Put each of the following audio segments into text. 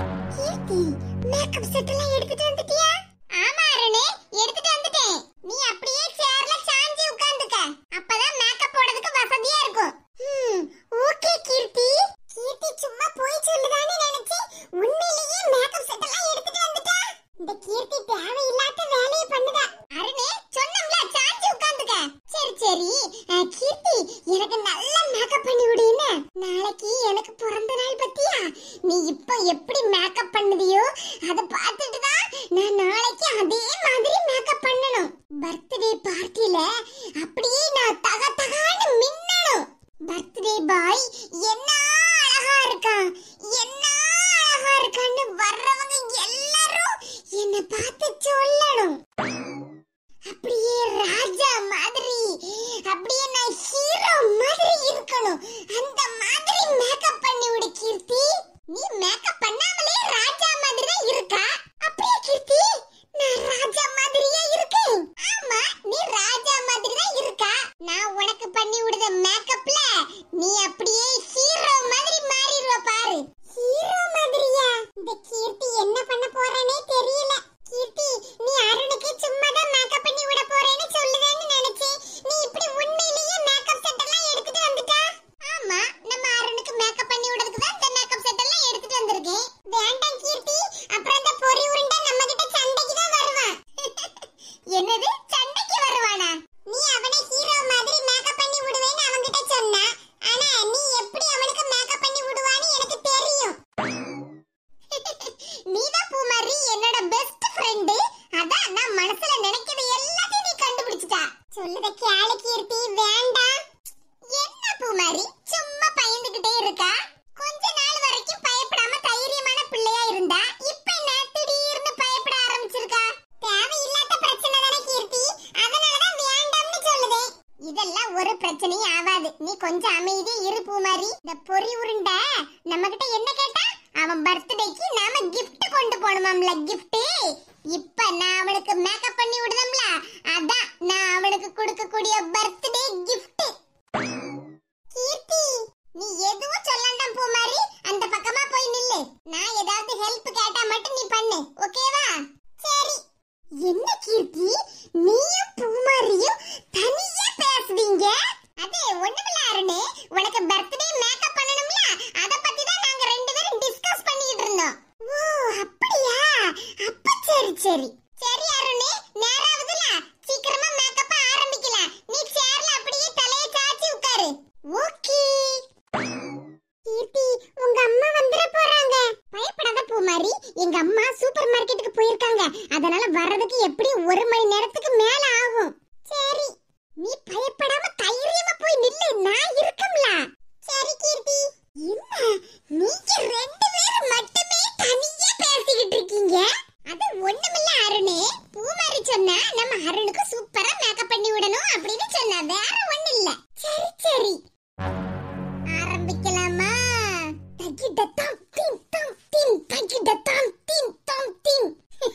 கீர்த்தி makeup set எல்லாம் எடுத்துட்டு வந்துட்டியா ஆமா அருணே எடுத்துட்டு வந்துட்டேன் நீ அப்படியே சேர்ல சாஞ்சி உட்கார்ந்துக்க அப்பதான் மேக்கப் போடுறதுக்கு வசதியா இருக்கும் ம் ஓகே கீர்த்தி கீர்த்தி சும்மா போய் சொல்லுதான்னு நினைச்சு உண்மையிலேயே மேக்கப் செட் எல்லாம் எடுத்துட்டு வந்துட்டா இந்த கீர்த்தி தேவையில்லாத வேலையை பண்ணுதா அருணே சொன்னோம்ல சாஞ்சி உட்கார்ந்துக்க சரி சரி அஹ், கீர்த்தி எனக்கு நல்ல மேக்கப் பண்ணி விடுன்னு நாளைக்கு எனக்கு பிறந்த நாள் பத்தியா நீ இப்போ எப்படி மேக்கப் பண்ணுதியோ அத பார்த்துட்டு தான் நான் நாளைக்கு அதே மாதிரி மேக்கப் பண்ணணும் பர்த்டே பார்ட்டில அப்படியே நான் தக தகான்னு மின்னணும் பர்த்டே பாய் என்ன அழகா இருக்கான் என்ன அழகா இருக்கான்னு வர்றவங்க எல்லாரும் என்ன பார்த்து சொல்லணும் அப்படியே ராஜா மாதிரி அப்படியே நான் ஹீரோ மாதிரி இருக்கணும் அந்த மாதிரி மேக்கப் பண்ணி விடு கீர்த்தி நீ மேக்கப் பண்ணாமலே ராஜா மாதிரி தான் இருக்கா அப்படியே கீர்த்தி நான் ராஜா மாதிரியே இருக்கேன் ஆமா நீ ராஜா மாதிரி தான் இருக்கா நான் உனக்கு பண்ணி விடுத மேக்கப்ல நீ அப்படியே ஹீரோ மாதிரி மாறிடுவ பாரு ஹீரோ மாதிரியா இந்த கீர்த்தி என்ன பண்ண போறானே தெரியல கீர்த்தி நீ அருணுக்கு சும்மா தான் மேக்கப் பண்ணி விட போறேன்னு சொல்லுவேன்னு நினைச்சேன் நீ இப்படி உண்மையிலேயே மேக்கப் செட் எல்லாம் எடுத்துட்டு வந்துட்டா ஆமா நம்ம அருணுக்கு மேக்கப் பண்ணி விடுறதுக்கு தான் இந்த மேக்கப் செட் எல்லாம் எடுத்துட்டு வந்திருக்கேன் வேண்டாம் கீர்த்தி அப்புறம் அந்த பொறி உருண்டை நம்ம கிட்ட சண்டைக்கு தான் வருவான் என்னது சண்டைக்கு வருவானா நீ அவனை ஹீரோ மாதிரி மேக்கப் பண்ணி விடுவேன்னு அவன்கிட்ட சொன்னா ஆனா நீ எப்படி அவனுக்கு மேக்கப் பண்ணி விடுவான்னு எனக்கு தெரியும் நீதான் பூமாரி என்னோட பெஸ்ட் ஃப்ரெண்டு அதான் நான் மனசுல நினைக்கிறது எல்லாத்தையும் நீ கண்டுபிடிச்சிட்டா சொல்லுத கேளு கீர்த்தி வேண்டாம் என்ன பூமாரி சும்மா பயந்துகிட்டே இருக்கா கொஞ்ச நாள் வரைக்கும் பயப்படாம தைரியமான பிள்ளையா இருந்தா இப்ப என்ன திடீர்னு பயப்பட ஆரம்பிச்சிருக்கா தேவையில்லாத பிரச்சனை தானே கீர்த்தி அதனாலதான் வேண்டாம்னு சொல்லுதேன் இதெல்லாம் ஒரு பிரச்சனையும் ஆகாது நீ கொஞ்சம் அமைதியா இரு பூமாரி இந்த பொறி உருண்டை நம்ம கிட்ட என்ன கேட்டா அவன் பர்த்டேக்கு நாம gift கொண்டு போணுமாம்ல gift இப்ப நான் அவனுக்கு மேக்கப் பண்ணி விடுதம்ல அதான் நான் அவனுக்கு கொடுக்கக்கூடிய பர்த்டே gift கீர்த்தி நீ எதுவும் சொல்லாண்டாம் பூமாரி அந்த பக்கமா போய் நில்லு நான் ஏதாவது ஹெல்ப் கேட்டா மட்டும் நீ பண்ணு ஓகேவா சரி என்ன கீர்த்தி நீயும் பூமாரியும் தனியா பேசுவீங்க அது ஒண்ணுமில்ல அருணே உனக்கு பர்த்டே மேக்கப் பண்ணணும்ல அத பத்தி தான் நாங்க ரெண்டு பேரும் டிஸ்கஸ் பண்ணிட்டு இருந்தோம் ஓ அப்படியா அப்ப சரி சரி சரி அருணே நேராவதுல சீக்கிரமா மேக்கப் ஆரம்பிக்கலாம் நீ சேர்ல அப்படியே தலைய சாச்சி உட்காரு ஓகே கீர்த்தி உங்க அம்மா வந்துட போறாங்க பயப்படாத பூமாரி எங்க அம்மா சூப்பர் மார்க்கெட்டுக்கு போயிருக்காங்க அதனால வர்றதுக்கு எப்படி ஒரு மணி நேரத்துக்கு மேல ஆகும் சரி நீ பயப்படாம தைரியமா போய் நில்லு நான் இருக்கம்ல சரி கீர்த்தி என்ன நீங்க ரெண்டு பேரும் மட்டுமே தனியா பேசிக்கிட்டு இருக்கீங்க அது ஒண்ணுமில்ல அருணே பூமாரி சொன்னா நம்ம அருணுக்கு சூப்பரா மேக்கப் பண்ணி விடணும் அப்படின்னு சொன்னா வேற ஒண்ணு இல்ல சரி சரி ஆரம்பிக்கலாமா தகிடத்தாம் தீம் தாம் தீம் தகிடத்தாம் தீம் தாம் தீம்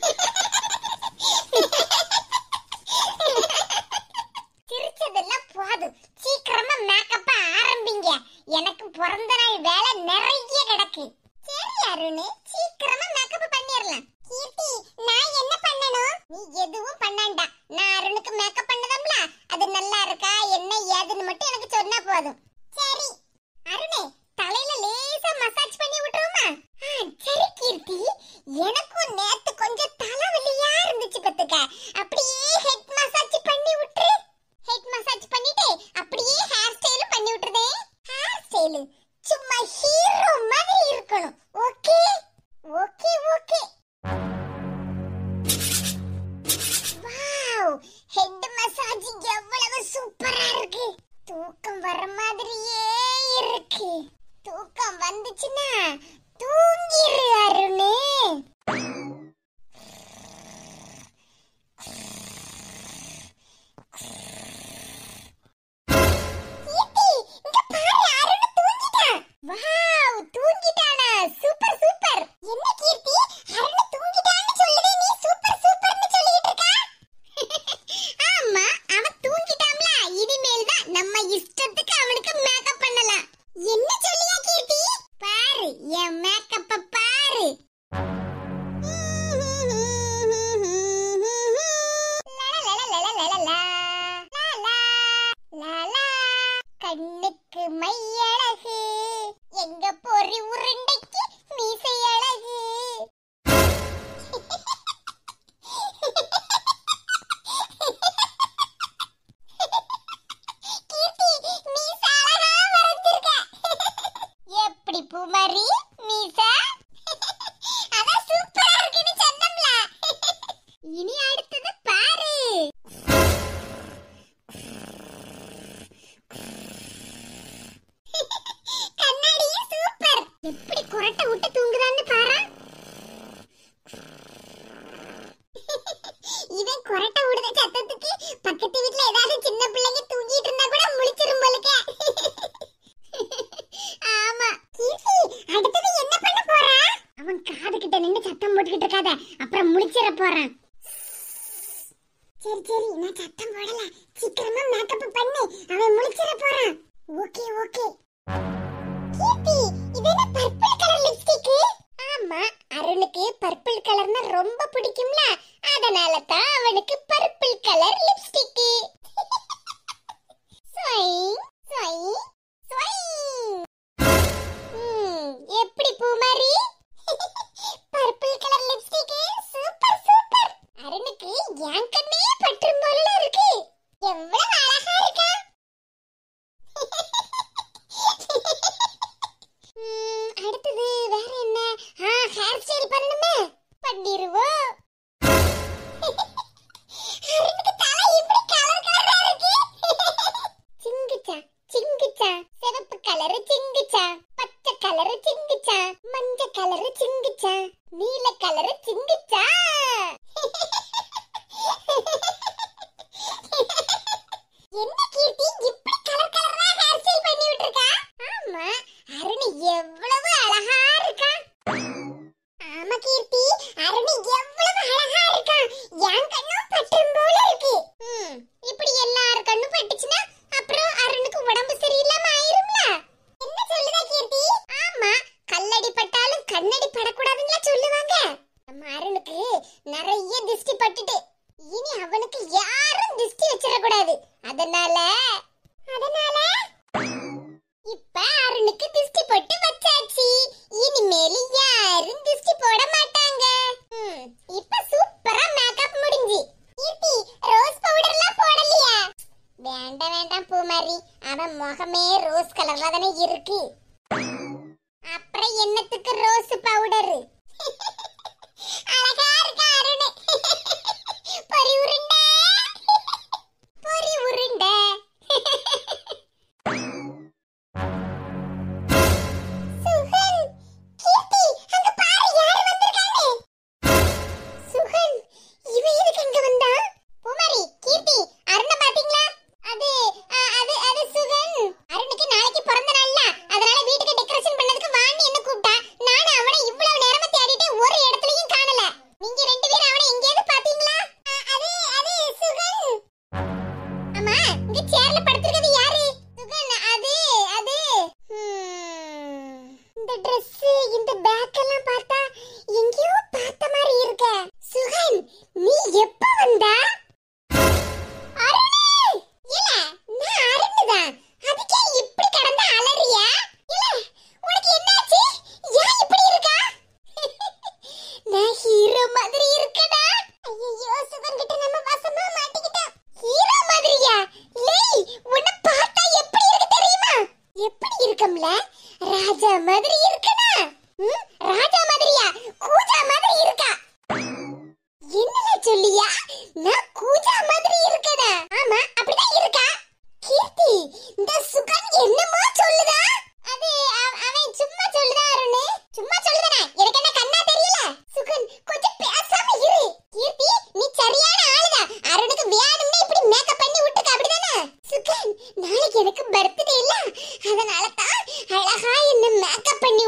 சிரிச்சதெல்லாம் போதும் சீக்கிரமா மேக்கப்ப ஆரம்பிங்க எனக்கு பிறந்த நாள் வேலை நிறைய கிடக்கு சரி அருண் சீக்கிரமா மேக்கப் பண்ணிரலாம் கீர்த்தி நான் என்ன பண்ணணும் நீ எதுவும் பண்ணாண்டா நான் அருணுக்கு மேக்கப் பண்ணதம்ல அது நல்லா இருக்கா என்ன ஏதுன்னு மட்டும் எனக்கு சொன்னா போதும் சரி அருணே தலையில லேசா மசாஜ் பண்ணி விட்டுருமா சரி கீர்த்தி எனக்கும் நேத்து கொஞ்சம் தலைவலியா இருந்துச்சு பத்துக்க அப்படியே ஹெட் மசாஜ் பண்ணி விட்டுரு ஹெட் மசாஜ் பண்ணிட்டு அப்படியே ஹேர் ஸ்டைல் பண்ணி விட்டுறதே ஹேர் ஸ்டைல் சும்மா ஹீரோ மாதிரி இருக்கணும் okay okay okay wow head massage எவ்வளவு சூப்பரா இருக்கு தூக்கம் வர மாதிரியே இருக்கு தூக்கம் வந்துச்சுன்னா தூங்கிரு அருணே சத்தம் போட்டுக்கிட்டு இருக்காத அப்புறம் முழிச்சிட போறேன் சரி சரி நான் சத்தம் போடல சீக்கிரமா மேக்கப் பண்ணி அவன் முழிச்சிட போறான் ஓகே ஓகே கீர்த்தி இது என்ன பர்பிள் கலர் லிப்ஸ்டிக் ஆமா அருணுக்கு பர்பிள் கலர்னா ரொம்ப பிடிக்கும்ல அதனால தான் அவனுக்கு purple colour lipstick swing swing swing ம், எப்படி Poomari purple colour lipstick super super அருணுக்கு என் கண்ணே பற்றும் போல இருக்கு எவ்வளவு அழகா இருக்கா ம், அடுத்தது வேற என்ன ஆ ஹேர் ஸ்டைல் பண்ணணுமே பண்ணிருவோம் அருணுக்கு தலை இப்படி கலர் கலரா இருக்கு சிங்குச்சா சிங்குச்சா சிவப்பு கலரு சிங்குச்சா பச்சை கலரு சிங்குச்சா மஞ்ச கலரு சிங்குச்சா நீல கலரு சிங்குச்சா என்ன கீர்த்தி இப்படி கலர் கலரா ஹேர் ஸ்டைல் பண்ணி விட்டுருக்கா ஆமா அருண் எவ்வளவு அழகா இருக்கா ஆமா கீர்த்தி அருண் எவ்வளவு அழகா இருக்கா என் கண்ணும் பட்டும் போல இருக்கு ம், இப்படி எல்லார் கண்ணும் பட்டுச்சுன்னா அப்புறம் அருணுக்கு உடம்பு சரியில்லாம ஆயிரும்ல என்ன சொல்லுதா கீர்த்தி ஆமா கல்லடி பட்டாலும் கண்ணடி படக்கூடாதுங்களா சொல்லுவாங்க நம்ம அருணுக்கு நிறைய திஷ்டி பட்டுட்டு இனி அவனுக்கு யாரும் திஷ்டி வச்சிடக்கூடாது அதனால அதனால இப்ப அருணுக்கு திஷ்டி போட்டு வச்சாச்சு இனிமேல் யாரும் திஷ்டி போட மாட்டாங்க ம், இப்ப சூப்பரா மேக்கப் முடிஞ்சு கீர்த்தி ரோஸ் பவுடர்லாம் போடலையா வேண்டாம் வேண்டாம் பூமாரி அவன் முகமே ரோஸ் கலர்ல தானே இருக்கு அப்புறம் என்னத்துக்கு ரோஸ் பவுடர் அழகா இருக்கா அருண் பொரி உருண்டை பொரி உருண்டை சுகன் கீர்த்தி அங்க பாரு யார் வந்திருக்காங்க சுகன் இவன் எதுக்கு அங்க வந்தா பூமாரி கீர்த்தி அருண பாத்தீங்களா அது அ, அது அது சுகன் அருணுக்கு நாளைக்கு பிறந்த நாள்ல அதனால வீட்டுக்கு டெக்கரேஷன் பண்ணதுக்கு வான்னு என்ன கூப்பிட்டா நானும் அவனை இவ்வளவு நேரமா தேடிட்டு ஒரு இடத்துலயும் காணல நீங்க ரெண்டு பேரும் அவனை எங்கேயாவது பாத்தீங்களா அ, அது அது சுகன் அம்மா இங்க சேர்ல படுத்திருக்கிறது யாரு சுகன் அது அது ஹம், இந்த Dress இந்த பேக் எல்லாம் பார்த்தா எங்கேயோ பார்த்த மாதிரி இருக்க சுகன் நீ எப்ப வந்தா அருணே இல்ல நான் அருணுதான் அதுக்கே இப்படி கடந்து அலறியா இல்ல உனக்கு என்னாச்சு ஏன் இப்படி இருக்கா நான் ஹீரோ மாதிரி இருக்கடா ஐயோ சுகன் கிட்ட நம்ம வசமா மாட்டிக்கிட்டோம் ஹீரோ மாதிரியா லேய் உன்னை பார்த்தா எப்படி இருக்கு தெரியுமா எப்படி இருக்கம்ல ராஜா மாதிரி இருக்கனா ம் ராஜா மாதிரியா கூஜா மாதிரி இருக்கா என்னல சொல்லியா நான் கூஜா மாதிரி இருக்கடா ஆமா அப்படிதான் இருக்கா கீர்த்தி இந்த சுகன் என்னமோ சொல்லுதா அது அவ- அவன் சும்மா சொல்லுதா அருண் சும்மா சொல்லுதானே எனக்கு என்ன கண்ணா தெரியல சுகன் கொஞ்சம் பேசாம இரு கீர்த்தி நீ சரியான ஆளுதா அருணுக்கு வேணும்னே இப்படி மேக்கப் பண்ணி விட்டுக்க அப்படிதானே சுகன் நாளைக்கு எனக்கு பர்த்டே இல்ல அதனால தான் அழகா என்ன மேக்கப் பண்ணி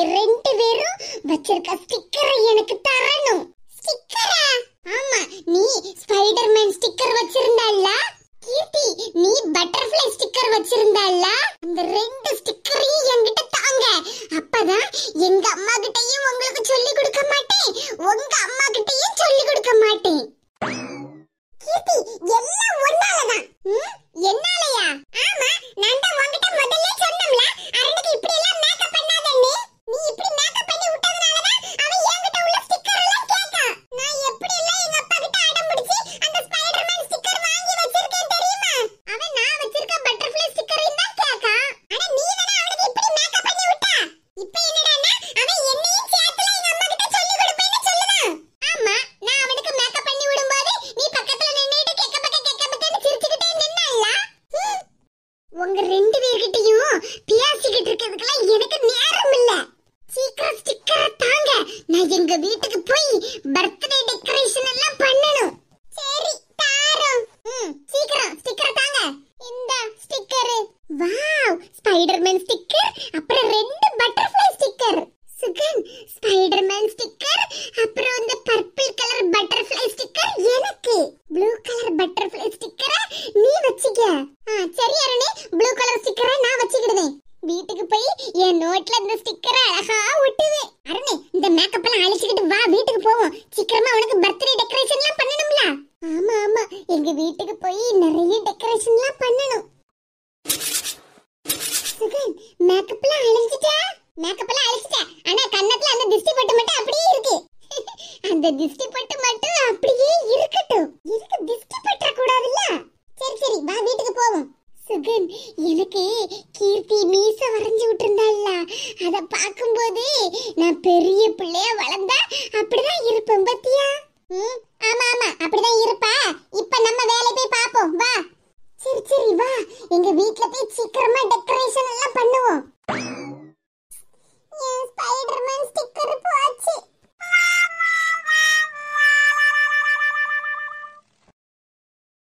ரெண்டு பேரும் வச்சிருக்க ஸ்டிக்கரை எனக்கு தரணும் ஸ்டிக்கரா ஆமா நீ ஸ்பைடர்மேன் ஸ்டிக்கர் வச்சிருந்தல்ல கீர்த்தி நீ பட்டர்ஃப்ளை ஸ்டிக்கர் வச்சிருந்தல்ல அந்த ரெண்டு ஸ்டிக்கரையும் என்கிட்ட தாங்க அப்பதான் எங்க அம்மா கிட்டயும் உங்களுக்கு சொல்லி கொடுக்க மாட்டேன் உங்க அம்மா கிட்டயும் சொல்லி கொடுக்க மாட்டேன் கீர்த்தி எல்லாம் ஒன்னாலதான் ம்? என்னாலயா ஆமா நான் தான் உன்கிட்ட முதல்ல சொன்னோம்ல அரணுக்கு இப்படி எல்லாம் மேக்கப் பண்ணாதன்னு நீ இப்படி மேக்கப் பண்ணி விட்டதனால தான் அவன் என்கிட்ட உள்ள ஸ்டிக்கர் எல்லாம் கேட்டான் நான் எப்படி எல்லாம் எங்க அப்பா கிட்ட அடம் பிடிச்சி அந்த ஸ்பைடர்மேன் ஸ்டிக்கர் வாங்கி வச்சிருக்கேன் தெரியுமா அவன் நான் வச்சிருக்க பட்டர்ஃப்ளை ஸ்டிக்கரையும் தான் கேட்டான் ஆனா நீ தானே அவனுக்கு இப்படி மேக்கப் பண்ணி விட்டா இப்போ என்னடான்னா அவன் என்னையும் சேர்த்துல எங்க அம்மா கிட்ட சொல்லி கொடுப்பேன்னு சொல்லுதான் ஆமா நான் அவனுக்கு மேக்கப் பண்ணி விடும்போது நீ பக்கத்துல நின்னுட்டு கெக்க பக்க கெக்க பக்கன்னு சிரிச்சுக்கிட்டே நின்னல்ல ஹம். உங்க ரெண்டு பேர்கிட்டயும் பேசிக்கிட்டு இருக்கிறதுக்கெல்லாம் எனக்கு நேரம் இல்ல சீக்கிரம் ஸ்டிக்கரை தாங்க நான் எங்க வீட்டுக்கு போய் பர்த்டே டெக்கரேஷன் எல்லாம் பண்ணணும் சரி தாரோம் ம் சீக்கிரம் ஸ்டிக்கரை தாங்க இந்த ஸ்டிக்கர் வாவ் ஸ்பைடர்மேன் ஸ்டிக்கர் அப்புறம் ரெண்டு butterfly sticker Sugan Spiderman sticker அப்புறம் இந்த பர்பிள் கலர் பட்டர்ஃப்ளை ஸ்டிக்கர் எனக்கு ப்ளூ கலர் பட்டர்ஃப்ளை ஸ்டிக்கரை நீ வச்சுக்க ஆ சரி அருணே ப்ளூ கலர் ஸ்டிக்கரை நான் வச்சுக்கிடுவேன் வீட்டுக்கு போய் என் நோட்ல இந்த ஸ்டிக்கரை அழகா ஒட்டுவேன் அருணே இந்த மேக்கப் எல்லாம் அழிச்சுக்கிட்டு வா வீட்டுக்கு போவோம் சீக்கிரமா உனக்கு பர்த்டே டெக்கரேஷன் எல்லாம் பண்ணணும்ல ஆமா ஆமா எங்க வீட்டுக்கு போய் நிறைய டெக்கரேஷன் எல்லாம் பண்ணணும் சுகன் மேக்கப் எல்லாம் அழிஞ்சிட்டா மேக்கப் எல்லாம் அழிச்சிட்டா ஆனா கண்ணத்துல அந்த திஷ்டி பொட்டு மட்டும் அப்படியே இருக்கு அந்த திஷ்டி பொட்டு மட்டும் அப்படியே இருக்கட்டும் இருக்கு திஷ்டி பற்ற கூடாதுல்ல சரி சரி வா வீட்டுக்கு போவோம் சுகன் எனக்கு கீர்த்தி மீச வரைஞ்சு விட்டுருந்தாள்ல அத பாக்கும்போது நான் பெரிய பிள்ளையா வளர்ந்தா அப்படிதான் இருப்பேன் பத்தியா